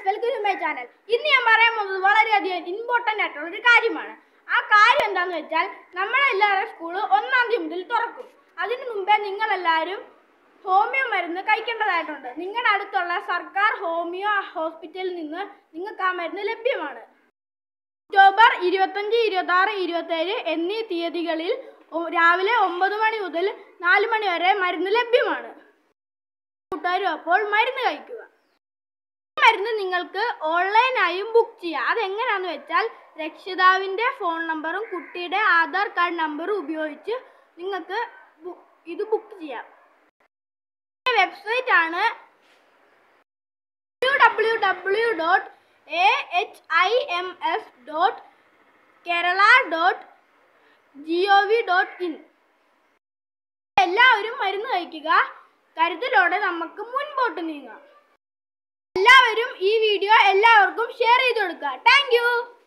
welcome to my channel ഇന്ന് ഞാൻ പറയാൻ പോകുന്നത് വളരെയധികം ഇമ്പോർട്ടൻ്റ് ആയിട്ടുള്ള ഒരു കാര്യമാണ് ആ കാര്യം എന്താണെന്ന് വെച്ചാൽ നമ്മളെല്ലാവരും സ്കൂള് ഒന്നാം തീയതി മുതൽ തുറക്കും അതിനു മുമ്പേ നിങ്ങളെല്ലാവരും ഹോമിയോ മരുന്ന് കഴിക്കേണ്ടതായിട്ടുണ്ട് നിങ്ങളുടെ അടുത്തുള്ള സർക്കാർ ഹോമിയോ ഹോസ്പിറ്റലിൽ നിന്ന് നിങ്ങൾക്ക് ആ മരുന്ന് ലഭ്യമാണ് ഒക്ടോബർ ഇരുപത്തഞ്ച് ഇരുപത്തി ആറ് ഇരുപത്തേഴ് എന്നീ തീയതികളിൽ ഒ- രാവിലെ ഒമ്പത് മണി മുതൽ നാല് മണി വരെ മരുന്ന് ലഭ്യമാണ് കൂട്ടുകാരും അപ്പോൾ മരുന്ന് കഴിക്കുക ഈ മരുന്ന് നിങ്ങൾക്ക് ഓൺലൈനായും ബുക്ക് ചെയ്യാം അതെങ്ങനെയാന്ന് വെച്ചാൽ രക്ഷിതാവിൻ്റെ ഫോൺ നമ്പറും കുട്ടിയുടെ ആധാർ കാർഡ് നമ്പറും ഉപയോഗിച്ച് നിങ്ങൾക്ക് ബു- ഇത് ബുക്ക് ചെയ്യാം വെബ്സൈറ്റ് ആണ് W W dot A H I M S dot Kerala dot G O V dot in എല്ലാവരും മരുന്ന് കഴിക്കുക കരുതലോടെ നമുക്ക് മുൻപോട്ട് നീങ്ങാം എല്ലാവരും ഈ വീഡിയോ എല്ലാവർക്കും ഷെയർ ചെയ്ത് കൊടുക്കുക താങ്ക്